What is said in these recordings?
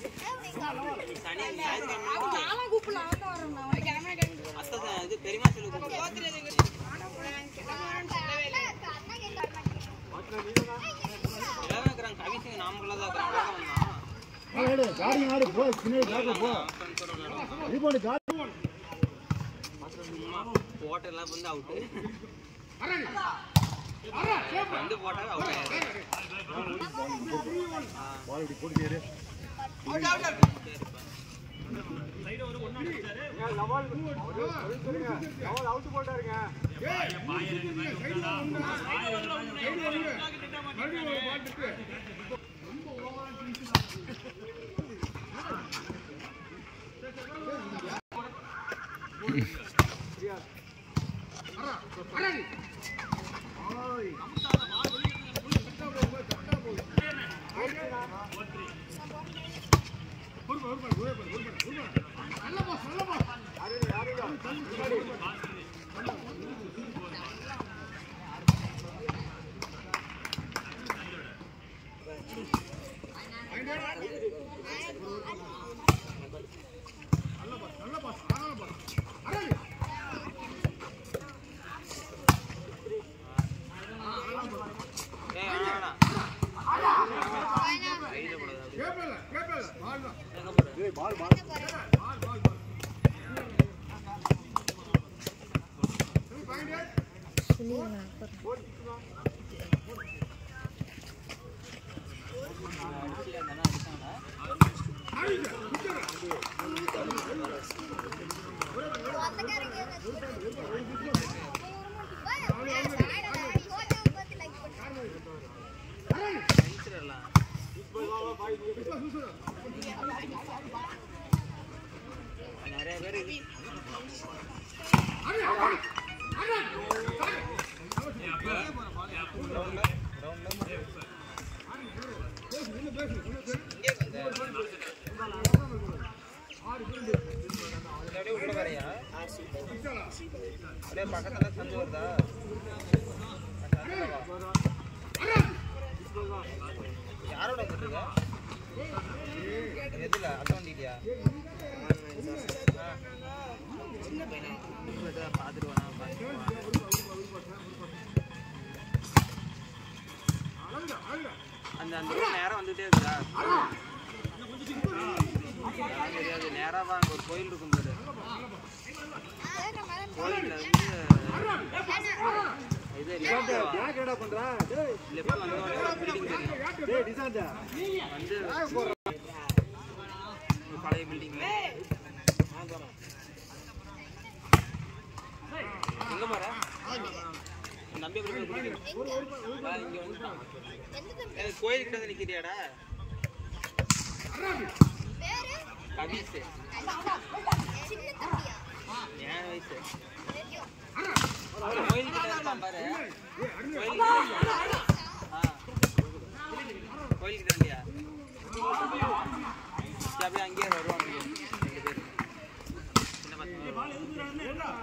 சனி ஞாயிற்றுக்கிழமை நானும் கூப்பிடலாம் அவன் தான் வரணும் அவன் கேமரா கேட்டு அத்தை இது பெரியமா சொல்லி இருக்கிறாங்க கவிசிங்க நாமக்கல்ல தான் இருக்கிறாங்க ஆடு காடி ஆடு போ பின்னாடி காக்க போ இது போடு காடி போட்டெல்லாம் வந்து அவுட்டு வந்து போட்டாவே அவுட் ஆயிடுது பால் இப்படி போட்டு ஏய் வேணாம் வேணாம் கையில போடாத எங்க போற பால் பால் அடிச்சுல இருந்தா அடிச்சாங்களா அடிச்சிடலாம் நிறைய பேர் இது அப்படியே உள்ள வரையா அப்படியே பக்கத்துல சந்து வருதா யாரோட வந்துருக்க எதுல அத்த வண்டியிலையா சின்ன பையனா பார்த்துட்டு வேணா அந்த அந்த road நேரா வந்துட்டே இருக்குதா அதெல்லாம் தெரியாது நேரா வா அங்க ஒரு கோயில் இருக்கும் பாரு கோயில்ல வந்து இது left வா. யார் என்னடா பண்றா டேய் left வந்த உடனே ஒரு building தெரியும் டேய் டிசாண்டா வந்து ஒரு பழைய பில்டிங்ல எங்க போற உன் தம்பி எப்படி போய் கூட்டிட்டு வா, இங்க வந்துட்டான் ஏய், கோயில்கிட்ட வந்து நிக்கிறியாடா கபீஸ் என் வயசு அவன் கோயில்கிட்ட இருக்கான் பாரு கோயில்கிட்ட ஆ கோயில்கிட்ட இல்லையா சரி, அப்படியே அங்கேயே வருவாங்க ரெண்டு பேர் சின்ன பசங்க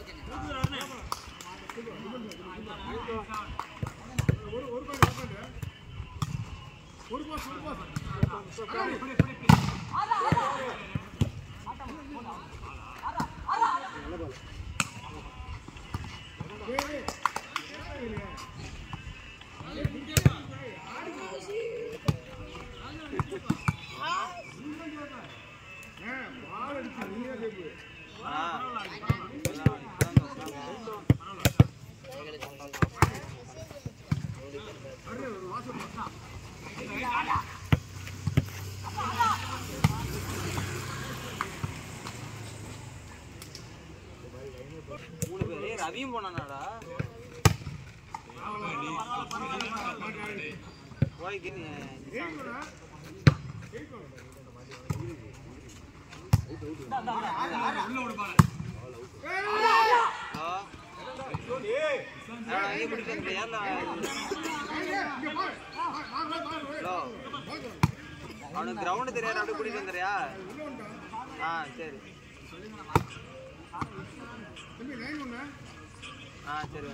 ஆ இப்பதான் இப்பதான் வந்தாங்க. மூணு பேர் ஏய், ரவியும் போனானாடா கோய்க்கு அவனுக்கு கிரவுண்ட் தெரியாது அப்படியே கூட்டிட்டு வந்துறியா ஆ சரி ஆ சரி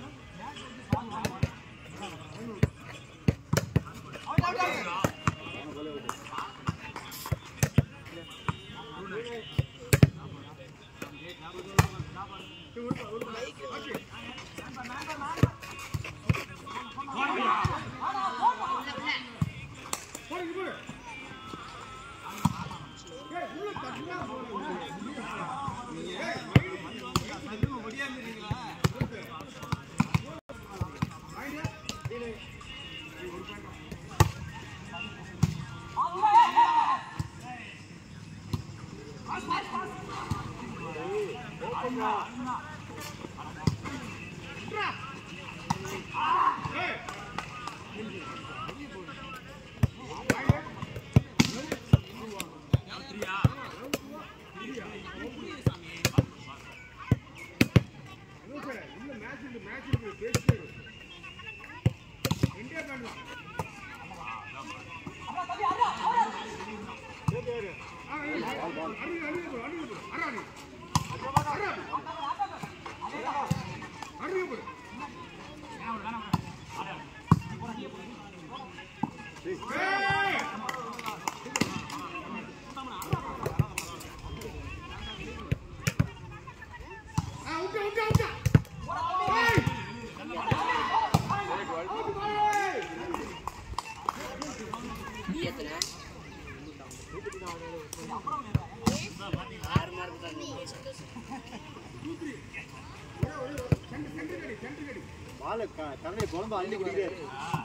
பால் கரண்டி குழம்பு அள்ளி குடிக்கிறாரு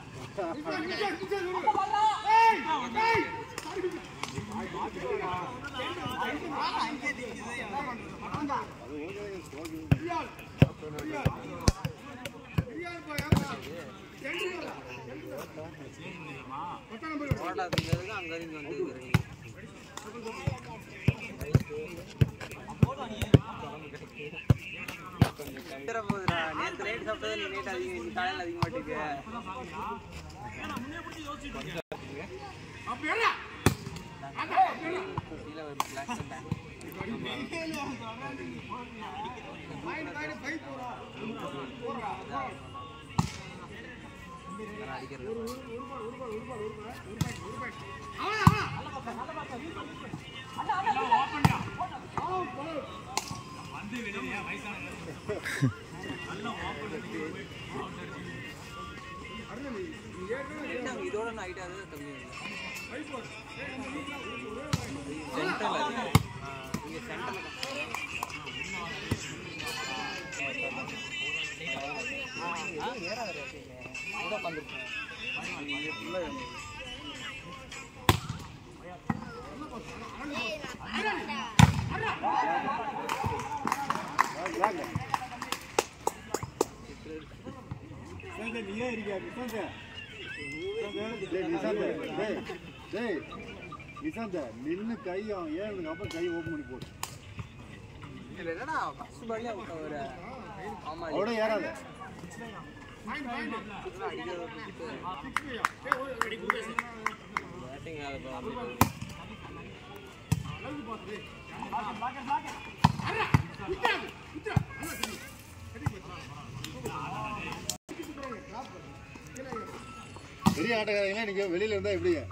ஓடாதுங்கிறதுக்கு அங்க இருந்து வந்துருக்கிறீங்க போதுடா நேற்று நைட் சாப்பிட்டது நீ நைட் அதிகம் இன்னைக்கு காலையில் அதிக மாட்டேங்க கீழே ஒரு black pant. வேற அடிக்கிறது என்ன இதோட நைட் அது கம்மி சென்ட்ரல் அது இங்க சென்ட்ரல் நீயே இருக்கியா நிசாந்த டேய் நிசாந்த டேய் டேய் நிசாந்த நின்னு கை அவன் ஏழுக்கு அப்புறம் கை ஓப்பன் பண்ணி போடு இதுல என்னடா ஃபர்ஸ்ட் பால்லே அவுட் ஆகுற ஆமா அவட ஏறாத அடிக்கிறத பேட்டிங் ஆகுது பெரிய ஆட்டக்காரங்களா நீங்க வெளியில இருந்தா எப்படிங்க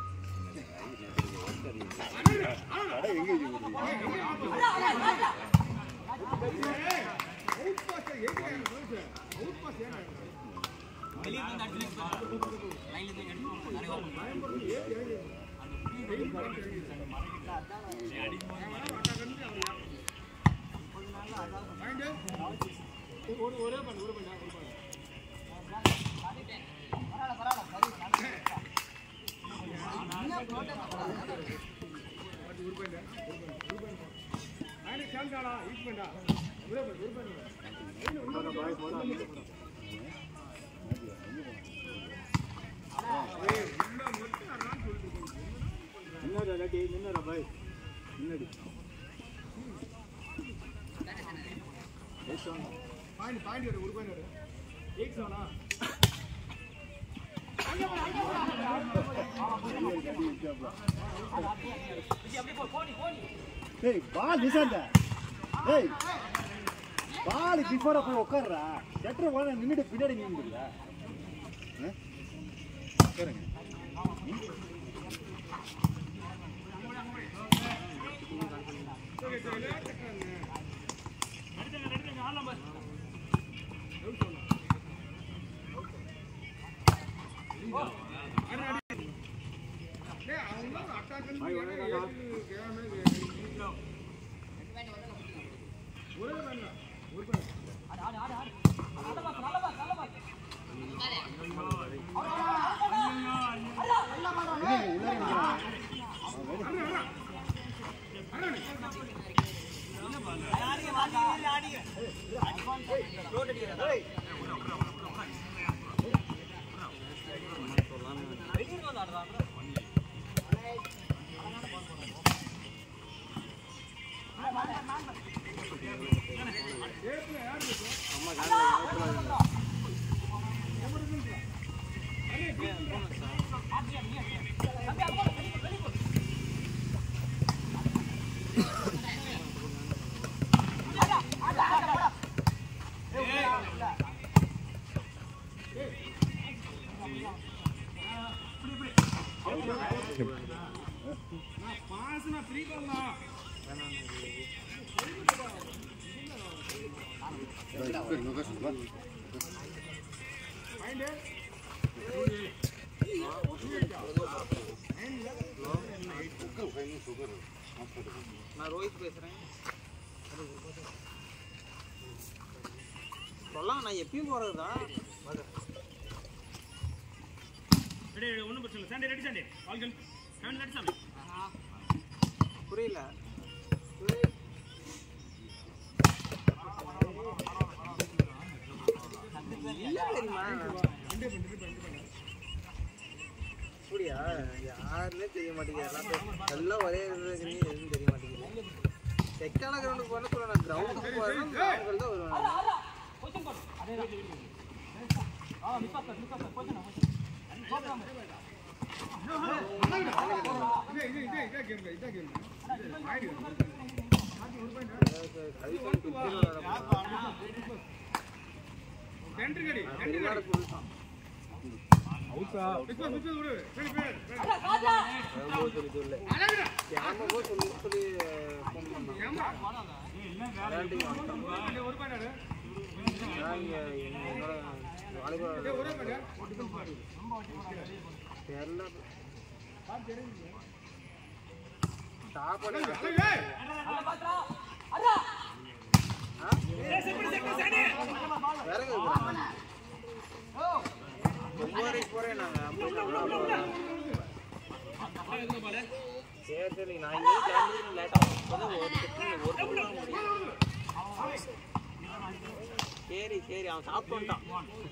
கடை எங்க வச்சுக்கிறீங்க முன்னாடி அடி முன்னாடி பாய் முன்னாடி டேய் பால் நிசாந்த டேய் பால் பிஃபோரா போய் உட்கார்றா செட்டர் போல நின்னுட்டு பின்னாடி நின்னுடுல உட்காருங்க உள்ளே உள்ளே நிக்கிறான். அவன் வெளிய- நான் ரோஹித் பேசுறேன் சொல்லலாம் நான் எப்பயும் போறதுதான் ஒன்றும் பிரச்சனை இல்லை சண்டே ரெடி சண்டே ஆல்கள் செவன் ரெடி சாமி புரியல இல்ல தெரியுமா அப்படியா யாருன்னே தெரிய மாட்டேங்குது எல்லாம் எல்லாம் ஒரே இதுல இருக்கிறீங்க எதுவும் தெரிய மாட்டேங்குது செக்கான கிரவுண்டுக்கு போன சொல்ல நான் கிரவுண்டுக்கு போறேன் கிரவுண்டுகள் தான் வருவேன் கவிதன் குத்திரோட பெருமாட சொல்லிட்டான் ரொம்ப சொல்லி சொல்லு கேமரா சொல்லி சொல்லி ஃபோன் பண்ணான் விளையாட்டுக்கு வந்துட்டான் நான் இங்க என்னோட வாலிபால் தெரியல சாப்பாடு விறகு இருக்குடா. ஒன்பதரைக்கு போறேன் நாங்க அப்போ சரி சரி நான் இங்கே கிளம்பி லேட் ஆகும் இப்போதான் ஒரு செகண்ட் ஒரு பொருள் தான் முடியும் சரி சரி அவன் சாப்பிட்டு வந்துட்டான்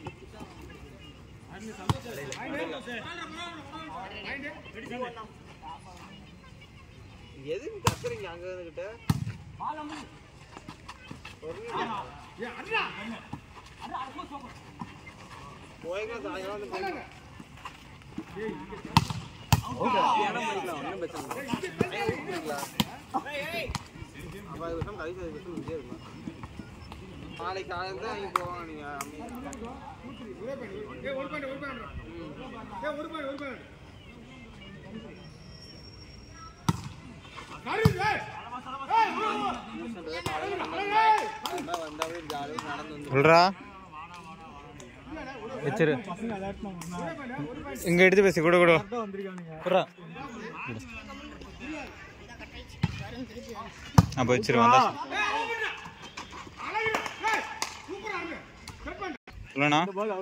எதுக்கு கத்துறீங்க அங்க இருந்துகிட்ட போய்க்கலாம் சாயங்காலம் வந்து போய்க்கலாம் இடம் பண்ணிக்கலாம் ஒன்றும் பிரச்சனை இல்லை ஐயா, ஊருக்கு போய்க்கலாம் ஐம்பது வருஷம் கழிச்சு ஐம்பது வருஷம் இங்கே இருக்கலாம் நாளைக்கு காலையில் தான் இங்கே போவாங்க நீங்கள் வந்தாவே ஜாலியாக நடந்து வந்து சொல்றா வச்சிரு இங்க எடுத்து பேசி கூட கூட குடுறா. அப்ப வச்சிரு வந்தா சொல்லணா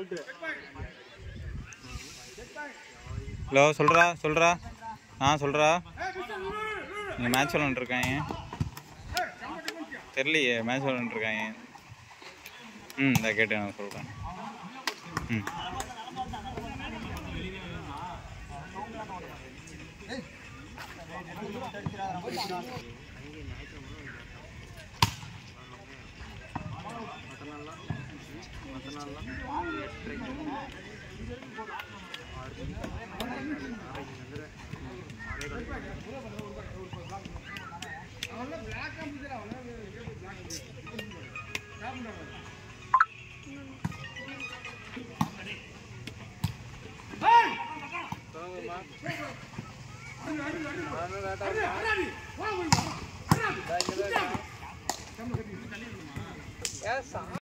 ஹலோ சொல்றா சொல்றா ஆ சொல்றா இங்க மேட்ச் விளாண்டுட்டு இருக்காங்க தெரியலையே மேட்ச் விளாண்டுட்டு இருக்காங்க ம் இதை கேட்டு நான் சொல்கிறேன் ம் ஏன் சா